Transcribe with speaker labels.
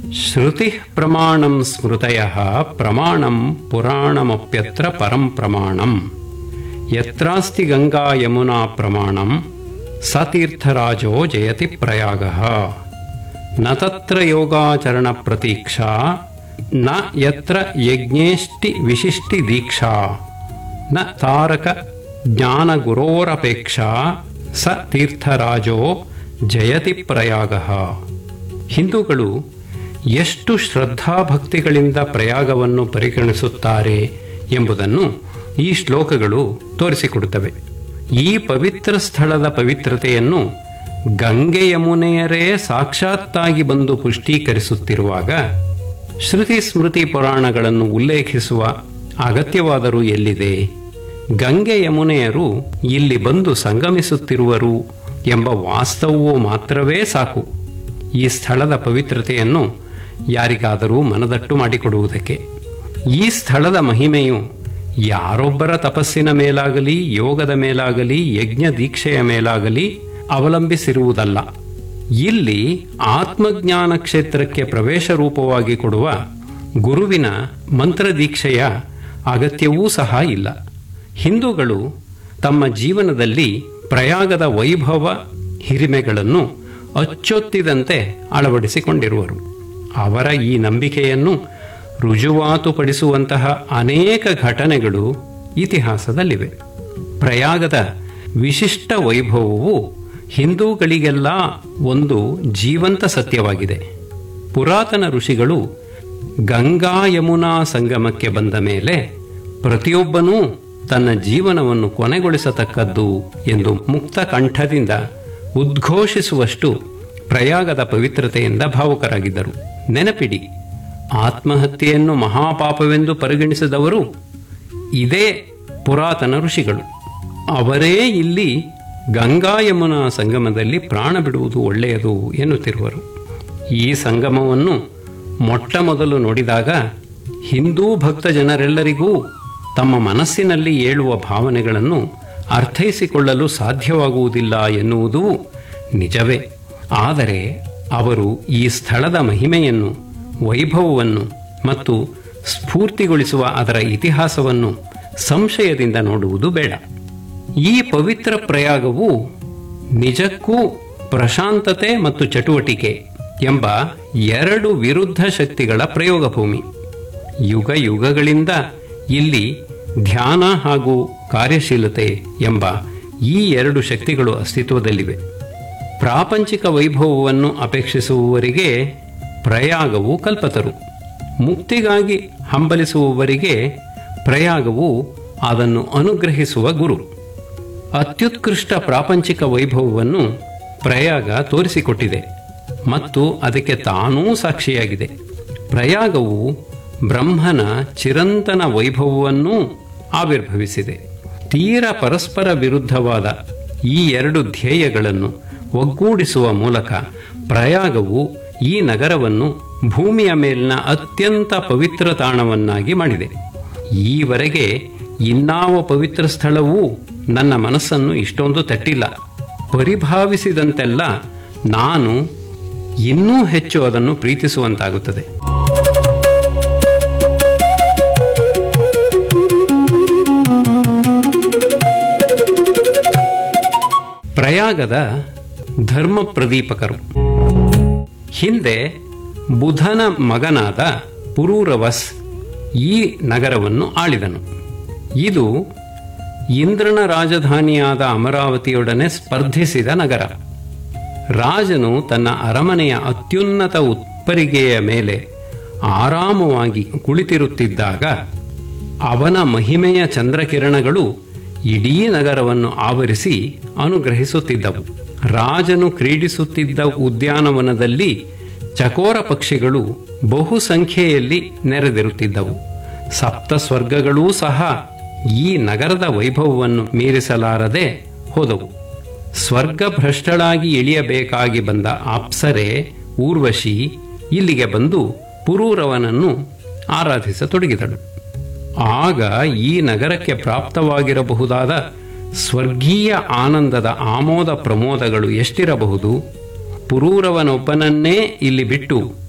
Speaker 1: ಶ್ರುತಿ ಪ್ರಮಾಣಂ ಸ್ಮೃತಯ ಪ್ರಮಾಣಂ ಪುರಾಣಮಪ್ಯತ್ರ ಪರಂ ಪ್ರಮಾಣಂ ಯತ್ರಾಸ್ತಿ ಗಂಗಾ ಯಮುನಾ ಪ್ರಮಾಣಂ ಸತೀರ್ಥರಾಜೋ ಜಯತಿ ಪ್ರಯಾಗ ನ ತತ್ರ ಯೋಗಾಚರಣ ಪ್ರತೀಕ್ಷಾ ನ ಯತ್ರ ಯಜ್ಞೇಷ್ಟಿ ವಿಶಿಷ್ಟಿ ದೀಕ್ಷಾ ನ ತಾರಕ ಜ್ಞಾನ ಗುರೋರಪೇಕ್ಷಾ ಸ ತೀರ್ಥರಾಜೋ ಜಯತಿ ಪ್ರಯಾಗ ಹಿಂದೂಗಳು ಎಷ್ಟು ಶ್ರದ್ಧಾಭಕ್ತಿಗಳಿಂದ ಪ್ರಯಾಗವನ್ನು ಪರಿಗಣಿಸುತ್ತಾರೆ ಎಂಬುದನ್ನು ಈ ಶ್ಲೋಕಗಳು ತೋರಿಸಿಕೊಡುತ್ತವೆ ಈ ಪವಿತ್ರ ಸ್ಥಳದ ಪವಿತ್ರತೆಯನ್ನು ಗಂಗೆ ಯಮುನೆಯರೇ ಸಾಕ್ಷಾತ್ತಾಗಿ ಬಂದು ಪುಷ್ಟೀಕರಿಸುತ್ತಿರುವಾಗ ಶ್ರುತಿ ಸ್ಮೃತಿ ಪುರಾಣಗಳನ್ನು ಉಲ್ಲೇಖಿಸುವ ಅಗತ್ಯವಾದರೂ ಎಲ್ಲಿದೆ ಗಂಗೆ ಯಮುನೆಯರು ಇಲ್ಲಿ ಬಂದು ಸಂಗಮಿಸುತ್ತಿರುವರು ಎಂಬ ವಾಸ್ತವವು ಮಾತ್ರವೇ ಸಾಕು ಈ ಸ್ಥಳದ ಪವಿತ್ರತೆಯನ್ನು ಯಾರಿಗಾದರೂ ಮನದಟ್ಟು ಮಾಡಿಕೊಡುವುದಕ್ಕೆ ಈ ಸ್ಥಳದ ಮಹಿಮೆಯು ಯಾರೊಬ್ಬರ ತಪಸ್ಸಿನ ಮೇಲಾಗಲಿ ಯೋಗದ ಮೇಲಾಗಲಿ ಯಜ್ಞ ದೀಕ್ಷೆಯ ಮೇಲಾಗಲಿ ಅವಲಂಬಿಸಿರುವುದಲ್ಲ ಇಲ್ಲಿ ಆತ್ಮಜ್ಞಾನ ಕ್ಷೇತ್ರಕ್ಕೆ ಪ್ರವೇಶ ರೂಪವಾಗಿ ಕೊಡುವ ಗುರುವಿನ ಮಂತ್ರದೀಕ್ಷೆಯ ಅಗತ್ಯವೂ ಸಹ ಇಲ್ಲ ಹಿಂದೂಗಳು ತಮ್ಮ ಜೀವನದಲ್ಲಿ ಪ್ರಯಾಗದ ವೈಭವ ಹಿರಿಮೆಗಳನ್ನು ಅಚ್ಚೊತ್ತಿದಂತೆ ಅಳವಡಿಸಿಕೊಂಡಿರುವರು ಅವರ ಈ ನಂಬಿಕೆಯನ್ನು ರುಜುವಾತುಪಡಿಸುವಂತಹ ಅನೇಕ ಘಟನೆಗಳು ಇತಿಹಾಸದಲ್ಲಿವೆ ಪ್ರಯಾಗದ ವಿಶಿಷ್ಟ ವೈಭವವು ಹಿಂದೂಗಳಿಗೆಲ್ಲ ಒಂದು ಜೀವಂತ ಸತ್ಯವಾಗಿದೆ ಪುರಾತನ ಋಷಿಗಳು ಗಂಗಾ ಯಮುನಾ ಸಂಗಮಕ್ಕೆ ಬಂದ ಮೇಲೆ ಪ್ರತಿಯೊಬ್ಬನೂ ತನ್ನ ಜೀವನವನ್ನು ಕೊನೆಗೊಳಿಸತಕ್ಕದ್ದು ಎಂದು ಮುಕ್ತ ಕಂಠದಿಂದ ಉದ್ಘೋಷಿಸುವಷ್ಟು ಪ್ರಯಾಗದ ಪವಿತ್ರತೆಯಿಂದ ಭಾವುಕರಾಗಿದ್ದರು ನೆನಪಿಡಿ ಆತ್ಮಹತ್ಯೆಯನ್ನು ಮಹಾಪಾಪವೆಂದು ಪರಿಗಣಿಸಿದವರು ಇದೇ ಪುರಾತನ ಋಷಿಗಳು ಅವರೇ ಇಲ್ಲಿ ಗಂಗಾ ಯಮುನಾ ಸಂಗಮದಲ್ಲಿ ಪ್ರಾಣ ಬಿಡುವುದು ಒಳ್ಳೆಯದು ಎನ್ನುತ್ತಿರುವರು ಈ ಸಂಗಮವನ್ನು ಮೊಟ್ಟ ಮೊದಲು ನೋಡಿದಾಗ ಹಿಂದೂ ಭಕ್ತ ಜನರೆಲ್ಲರಿಗೂ ತಮ್ಮ ಮನಸ್ಸಿನಲ್ಲಿ ಏಳುವ ಭಾವನೆಗಳನ್ನು ಅರ್ಥೈಸಿಕೊಳ್ಳಲು ಸಾಧ್ಯವಾಗುವುದಿಲ್ಲ ಎನ್ನುವುದೂ ನಿಜವೇ ಆದರೆ ಅವರು ಈ ಸ್ಥಳದ ಮಹಿಮೆಯನ್ನು ವೈಭವವನ್ನು ಮತ್ತು ಸ್ಫೂರ್ತಿಗೊಳಿಸುವ ಅದರ ಇತಿಹಾಸವನ್ನು ಸಂಶಯದಿಂದ ನೋಡುವುದು ಬೇಡ ಈ ಪವಿತ್ರ ಪ್ರಯಾಗವು ನಿಜಕ್ಕೂ ಪ್ರಶಾಂತತೆ ಮತ್ತು ಚಟುವಟಿಕೆ ಎಂಬ ಎರಡು ವಿರುದ್ಧ ಶಕ್ತಿಗಳ ಪ್ರಯೋಗ ಭೂಮಿ ಯುಗ ಯುಗಗಳಿಂದ ಇಲ್ಲಿ ಧ್ಯಾನ ಹಾಗೂ ಕಾರ್ಯಶೀಲತೆ ಎಂಬ ಈ ಎರಡು ಶಕ್ತಿಗಳು ಅಸ್ತಿತ್ವದಲ್ಲಿವೆ ಪ್ರಾಪಂಚಿಕ ವೈಭವವನ್ನು ಅಪೇಕ್ಷಿಸುವವರಿಗೆ ಪ್ರಯಾಗವು ಕಲ್ಪತರು ಮುಕ್ತಿಗಾಗಿ ಹಂಬಲಿಸುವವರಿಗೆ ಪ್ರಯಾಗವು ಅದನ್ನು ಅನುಗ್ರಹಿಸುವ ಗುರು ಅತ್ಯುತ್ಕೃಷ್ಟ ಪ್ರಾಪಂಚಿಕ ವೈಭವವನ್ನು ಪ್ರಯಾಗ ತೋರಿಸಿಕೊಟ್ಟಿದೆ ಮತ್ತು ಅದಕ್ಕೆ ತಾನೂ ಸಾಕ್ಷಿಯಾಗಿದೆ ಪ್ರಯಾಗವು ಬ್ರಹ್ಮನ ಚಿರಂತನ ವೈಭವವನ್ನೂ ಆವಿರ್ಭವಿಸಿದೆ ತೀರ ಪರಸ್ಪರ ವಿರುದ್ಧವಾದ ಈ ಎರಡು ಧ್ಯೇಯಗಳನ್ನು ಒಗ್ಗೂಡಿಸುವ ಮೂಲಕ ಪ್ರಯಾಗವು ಈ ನಗರವನ್ನು ಭೂಮಿಯ ಮೇಲಿನ ಅತ್ಯಂತ ಪವಿತ್ರ ತಾಣವನ್ನಾಗಿ ಮಾಡಿದೆ ಈವರೆಗೆ ಇನ್ನಾವ ಪವಿತ್ರ ಸ್ಥಳವೂ ನನ್ನ ಮನಸ್ಸನ್ನು ಇಷ್ಟೊಂದು ತಟ್ಟಿಲ್ಲ ಪರಿಭಾವಿಸಿದಂತೆಲ್ಲ ನಾನು ಇನ್ನೂ ಹೆಚ್ಚು ಅದನ್ನು ಪ್ರೀತಿಸುವಂತಾಗುತ್ತದೆ ಪ್ರಯಾಗದ ಧರ್ಮ ಪ್ರದೀಪಕರು ಹಿಂದೆ ಬುಧನ ಮಗನಾದ ಪುರೂರವಸ್ ಈ ನಗರವನ್ನು ಆಳಿದನು ಇದು ಇಂದ್ರನ ರಾಜಧಾನಿಯಾದ ಅಮರಾವತಿಯೊಡನೆ ಸ್ಪರ್ಧಿಸಿದ ನಗರ ರಾಜನು ತನ್ನ ಅರಮನೆಯ ಅತ್ಯುನ್ನತ ಉತ್ಪರಿಗೆಯ ಮೇಲೆ ಆರಾಮವಾಗಿ ಕುಳಿತಿರುತ್ತಿದ್ದಾಗ ಅವನ ಮಹಿಮೆಯ ಚಂದ್ರಕಿರಣಗಳು ಇಡೀ ನಗರವನ್ನು ಆವರಿಸಿ ಅನುಗ್ರಹಿಸುತ್ತಿದ್ದವು ರಾಜನು ಕ್ರೀಡಿಸುತ್ತಿದ್ದ ಉದ್ಯಾನವನದಲ್ಲಿ ಚಕೋರ ಪಕ್ಷಿಗಳು ಬಹು ಸಂಖ್ಯೆಯಲ್ಲಿ ನೆರೆದಿರುತ್ತಿದ್ದವು ಸಪ್ತ ಸ್ವರ್ಗಗಳೂ ಸಹ ಈ ನಗರದ ವೈಭವವನ್ನು ಮೀರಿಸಲಾರದೆ ಹೋದವು ಸ್ವರ್ಗ ಭ್ರಷ್ಟಳಾಗಿ ಇಳಿಯಬೇಕಾಗಿ ಬಂದ ಅಪ್ಸರೆ ಊರ್ವಶಿ ಇಲ್ಲಿಗೆ ಬಂದು ಪುರೂರವನನ್ನು ಆರಾಧಿಸತೊಡಗಿದಳು ಆಗ ಈ ನಗರಕ್ಕೆ ಪ್ರಾಪ್ತವಾಗಿರಬಹುದಾದ ಸ್ವರ್ಗೀಯ ಆನಂದದ ಆಮೋದ ಪ್ರಮೋದಗಳು ಎಷ್ಟಿರಬಹುದು ಪುರೂರವನೊಬ್ಬನನ್ನೇ ಇಲ್ಲಿ ಬಿಟ್ಟು